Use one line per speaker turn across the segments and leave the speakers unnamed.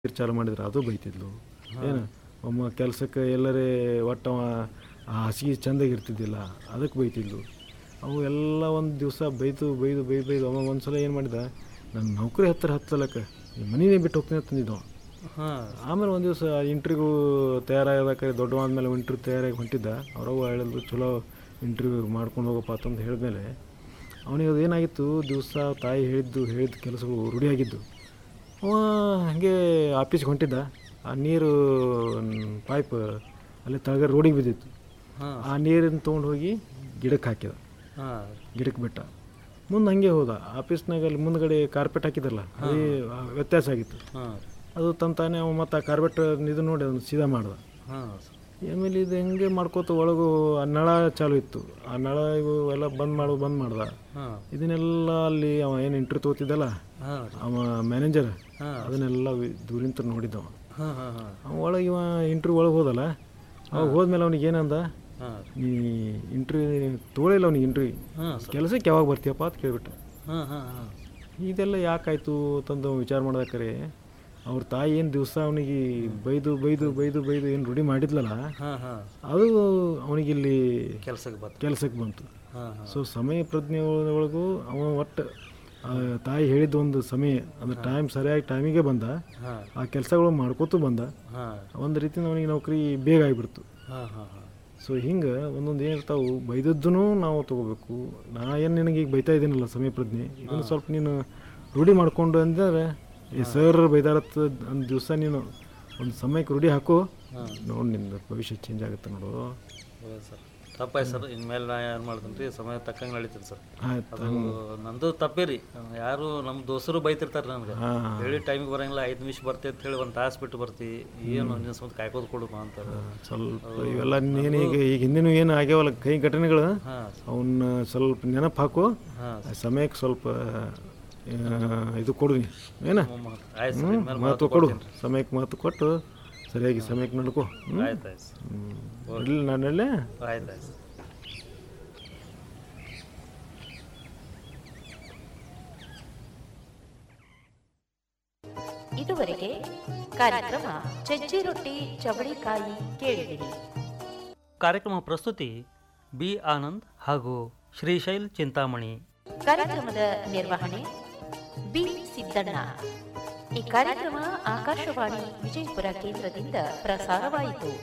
ನೀರು ಚಾಲು ಮಾಡಿದ್ರೆ ಅದು ಬೈತಿದ್ಲು ಏನು ಒಮ್ಮ ಕೆಲಸಕ್ಕೆ ಎಲ್ಲರೇ ಒಟ್ಟು ಅವ ಆ ಹಾಸಿಗೆ ಚಂದಾಗಿ ಇರ್ತಿದ್ದಿಲ್ಲ ಅದಕ್ಕೆ ಬೈತಿದ್ಲು ಅವು ಎಲ್ಲ ಒಂದು ದಿವಸ ಬೈದು ಬೈದು ಬೈದು ಬೈದು ಅವ ಒಂದು ಸಲ ಏನು ಮಾಡಿದ ನನ್ನ ನೌಕರಿ ಹತ್ತಿರ ಹತ್ತಲಕ್ಕೆ ಈ ಮನೆಯೇ ಬಿಟ್ಟು ಹೋಗ್ತೀನಿ ಅಂತಂದಿದ್ದು ಅವ.
ಹಾಂ
ಆಮೇಲೆ ಒಂದು ದಿವಸ ಇಂಟ್ರ್ವ್ಯೂ ತಯಾರಾಗಬೇಕಾದ್ರೆ ದೊಡ್ಡವ ಆದಮೇಲೆ ಇಂಟ್ರ್ವ್ಯೂ ತಯಾರಾಗಿ ಹೊಂಟಿದ್ದ ಅವ್ರವ್ವ ಹೇಳಿದ್ರು ಚಲೋ ಇಂಟ್ರ್ವ್ಯೂ ಮಾಡ್ಕೊಂಡು ಹೋಗಪ್ಪ ಅಂತಂದು ಹೇಳಿದ್ಮೇಲೆ ಅವನಿಗೆ ಅದು ಏನಾಗಿತ್ತು ದಿವಸ ತಾಯಿ ಹೇಳಿದ್ದು ಹೇಳಿದ ಕೆಲಸಗಳು ರೂಢಿಯಾಗಿದ್ದು ಅವ ಹಾಗೆ ಆಫೀಸ್ಗೆ ಹೊಂಟಿದ್ದ ಆ ನೀರು ಪೈಪ್ ಅಲ್ಲಿ ತಳಗ ರೋಡಿಗೆ ಬಿದ್ದಿತ್ತು
ಹಾಂ
ಆ ನೀರನ್ನು ತೊಗೊಂಡು ಹೋಗಿ ಗಿಡಕ್ಕೆ ಹಾಕಿದ
ಹಾಂ
ಗಿಡಕ್ಕೆ ಬಿಟ್ಟ ಮುಂದೆ ಹಂಗೆ ಹೋದ ಆಫೀಸ್ನಾಗ ಅಲ್ಲಿ ಮುಂದ್ಗಡೆ ಕಾರ್ಪೆಟ್ ಹಾಕಿದ್ರಲ್ಲ ಅದೇ ವ್ಯತ್ಯಾಸ ಆಗಿತ್ತು
ಹಾಂ
ಅದು ತಂತಾನೆ ಅವ ಮತ್ತು ಆ ಕಾರ್ಬೆಟ್ ಇದು ನೋಡಿ ಅದನ್ನು ಸೀದಾ ಮಾಡ್ದ
ಹಾಂ
ಆಮೇಲೆ ಇದು ಹೆಂಗೆ ಮಾಡ್ಕೋತ ಒಳಗು ಆ ನಳ ಚಾಲು ಇತ್ತು ಆ ನಳ ಇವು ಎಲ್ಲ ಬಂದ್ ಮಾಡು ಬಂದ್ ಮಾಡ್ದ
ಹಾಂ
ಇದನ್ನೆಲ್ಲ ಅಲ್ಲಿ ಅವ ಏನು ಇಂಟ್ರ್ಯೂ ತಗೋತಿದ್ದಲ್ಲ
ಹಾಂ
ಅವ ಮ್ಯಾನೇಜರ್
ಹಾಂ
ಅದನ್ನೆಲ್ಲ ವಿ- ದೂರಿಂತ ನೋಡಿದ್ದವ
ಹಾಂ ಹಾಂ ಹಾಂ
ಅವ ಒಳಗೆ ಇವ ಇಂಟ್ರ್ಯೂ ಒಳಗೆ ಹೋದಲ್ಲ ಅವಾಗ ಹೋದ್ಮೇಲೆ ಅವ್ನಿಗೆ ಏನಂದ
ಹಾಂ
ನೀ ಇಂಟ್ರ್ಯೂ ತೊಗೊಳಿಲ್ಲ ಅವ್ನಿಗೆ ಇಂಟ್ರ್ಯೂ
ಹಾಂ
ಕೆಲಸಕ್ಕೆ ಯಾವಾಗ ಬರ್ತೀಯಪ್ಪ ಅಂತ ಕೇಳ್ಬಿಟ್ಟ
ಹಾಂ ಹಾಂ ಹಾಂ
ಇದೆಲ್ಲ ಯಾಕಾಯ್ತು ತಂದು ಅವ ವಿಚಾರ ಮಾಡ್ಬೇಕಾರೆ ಅವ್ರ ತಾಯಿ ಏನು ದಿವಸ ಅವನಿಗೆ ಬೈದು ಬೈದು ಬೈದು ಬೈದು ಏನು ರೂಢಿ ಮಾಡಿದ್ಲಲ್ಲ
ಹಾಂ ಹಾಂ
ಅದು ಅವನಿಗಿಲ್ಲಿ
ಕೆಲ್ಸಕ್ಕೆ ಬರ್ತ
ಕೆಲಸಕ್ಕೆ ಬಂತು
ಹಾಂ ಹಾಂ
ಸೊ ಸಮಯ ಪ್ರಜ್ಞೆ ಒಳಗೂ ಅವ ಒಟ್ಟು ಆ ತಾಯಿ ಹೇಳಿದ ಒಂದು ಸಮಯ ಅಂದ್ರೆ ಟೈಮ್ ಸರಿಯಾಗಿ ಟೈಮಿಗೆ ಬಂದ
ಹಾಂ
ಆ ಕೆಲಸಗಳು ಮಾಡ್ಕೋತು ಬಂದ
ಹಾಂ
ಒಂದು ರೀತಿ ಅವನಿಗೆ ನೌಕರಿ ಬೇಗ ಆಗಿಬಿಡ್ತು
ಹಾಂ ಹಾಂ ಹಾಂ
ಸೊ ಹಿಂಗೆ ಒಂದೊಂದು ಏನಿರ್ತಾವು ಬೈದದ್ದೂ ನಾವು ತೊಗೋಬೇಕು ನಾ ಏನು ನಿನಗೆ ಈಗ ಬೈತಾ ಇದ್ದೀನಲ್ಲ ಸಮಯ ಪ್ರಜ್ಞೆ ಇದನ್ನು ಸ್ವಲ್ಪ ನೀನು ರೂಢಿ ಮಾಡ್ಕೊಂಡು ಅಂದರೆ ಈ ಸರ್ ಬೈದಾರತ್ತ ಒಂದು ದಿವಸ ನೀನು ಒಂದು ಸಮಯಕ್ಕೆ ರೂಢಿ ಹಾಕು ನೋಡಿ ನಿಂದು ಭವಿಷ್ಯ ಚೇಂಜ್ ಆಗುತ್ತೆ ನೋಡು
ಹೌದು ಸರ್ ತಪ್ಪಾಯ್ತು ಸರ್ ಇನ್ಮೇಲೆ ನಾ ಏನು ಮಾಡ್ತೀನಿ ರೀ ಸಮಯ ತಕ್ಕಂಗೆ ನಡೀತೀನಿ ಸರ್
ಆಯ್ತು
ಅದು ನಂದು ತಪ್ಪೇ ರೀ ಯಾರು ನಮ್ಮ ದೋಸ್ತರು ಬೈತಿರ್ತಾರೆ ನನಗೆ
ಹಾಂ
ಹೇಳಿ ಟೈಮಿಗೆ ಬರಂಗಿಲ್ಲ ಐದು ನಿಮಿಷ ಬರ್ತಿ ಅಂತ ಹೇಳಿ ಒಂದು ತಾಸು ಬಿಟ್ಟು ಬರ್ತಿ ಏನು ಒಂದಿನ ಸ್ವಲ್ಪ ಕಾಯ್ಕೋದು ಕೊಡು ಅಂತಾರೆ
ಸ್ವಲ್ಪ ಇವೆಲ್ಲ ನೀನು ಈಗ ಈಗ ಹಿಂದಿನ ಏನು ಆಗ್ಯಾವಲ್ಲ ಕೈ ಘಟನೆಗಳು
ಹಾಂ
ಅವನ್ನ ಸ್ವಲ್ಪ ನೆನಪು ಹಾಕು
ಹಾಂ
ಆ ಸಮಯಕ್ಕೆ ಸ್ವಲ್ಪ ಆ, ಇದು ಕೊಡು ನೀ ಏನ
ಆಯ್ತು ಸರ್
ಹ್ಞೂ
ಇನ್ಮೇಲೆ
ಮಹತ್ವ ಕೊಡು ಸಮಯಕ್ಕೆ ಮಹತ್ವ ಕೊಟ್ಟು ಸರಿಯಾಗಿ ಸಮಯಕ್ಕೆ ನಡ್ಕೋ ಹ್ಞೂ
ಆಯ್ತು ಆಯ್ತು ಸರ್
ಹ್ಞೂ ಇಲ್ಲ ನಾನು ಹೇಳಲೇ
ಆಯ್ತು ಆಯ್ತು ಸರ್
ಇದುವರೆಗೆ ಕಾರ್ಯಕ್ರಮ ಚಜ್ಜಿ ರೊಟ್ಟಿ ಚವಳಿಕಾಯಿ ಕೇಳಿದಿರಿ
ಕಾರ್ಯಕ್ರಮ ಪ್ರಸ್ತುತಿ ಬಿ ಆನಂದ್ ಹಾಗೂ ಶ್ರೀಶೈಲ್ ಚಿಂತಾಮಣಿ
ಕಾರ್ಯಕ್ರಮದ ನಿರ್ವಹಣೆ ಬಿ ಸಿದ್ದಣ್ಣ ಈ ಕಾರ್ಯಕ್ರಮ ಆಕಾಶವಾಣಿ ವಿಜಯಪುರ ಕೇಂದ್ರದಿಂದ ಪ್ರಸಾರವಾಯಿತು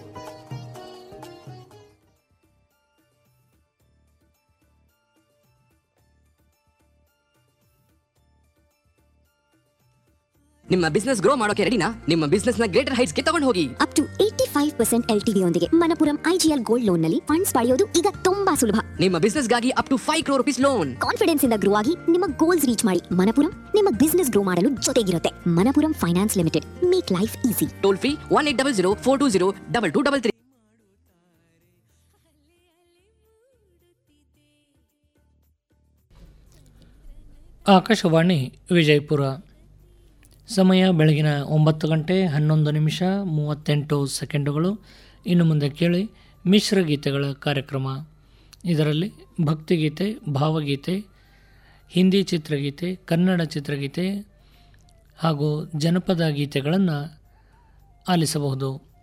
ನಿಮ್ಮ ಬಿಸ್ನೆಸ್ ಗ್ರೋ ಮಾಡೋಕೆ ರೆಡಿನಾ ನಿಮ್ಮ ಬಿಸ್ನೆಸ್ ನ ಗ್ರೇಟರ್ ಹೈಟ್ಸ್ ಗೆ ತಗೊಂಡು ಹೋಗಿ
up to eighty five percent L T ಯೊಂದಿಗೆ ಮನಪುರಂ ಐಜಿಎಲ್ ಗೋಲ್ಡ್ ಲೋನ್ ನಲ್ಲಿ ಫಂಡ್ಸ್ ಪಡೆಯೋದು ಈಗ ತುಂಬಾ ಸುಲಭ
ನಿಮ್ಮ ಬಿಸ್ನೆಸ್ ಗಾಗಿ up to five crore rupees loan
confidence ಇಂದ ಗ್ರೋ ಆಗಿ ನಿಮ್ಮ ಗೋಲ್ಸ್ ರೀಚ್ ಮಾಡಿ ಮನಪುರಂ ನಿಮ್ಮ ಬಿಸ್ನೆಸ್ ಗ್ರೋ ಮಾಡಲು ಜೊತೆಗಿರುತ್ತೆ Manappuram finance limited make life easy
toll free one eight double zero four two zero double two double three
ಆಕಾಶವಾಣಿ ವಿಜಯಪುರ ಸಮಯ ಬೆಳಗಿನ ಒಂಬತ್ತು ಗಂಟೆ ಹನ್ನೊಂದು ನಿಮಿಷ ಮೂವತ್ತೆಂಟು ಸೆಕೆಂಡುಗಳು ಇನ್ನು ಮುಂದೆ ಕೇಳಿ ಮಿಶ್ರ ಗೀತೆಗಳ ಕಾರ್ಯಕ್ರಮ ಇದರಲ್ಲಿ ಭಕ್ತಿಗೀತೆ ಭಾವಗೀತೆ ಹಿಂದಿ ಚಿತ್ರಗೀತೆ ಕನ್ನಡ ಚಿತ್ರಗೀತೆ ಹಾಗೂ ಜನಪದ ಗೀತೆಗಳನ್ನು ಆಲಿಸಬಹುದು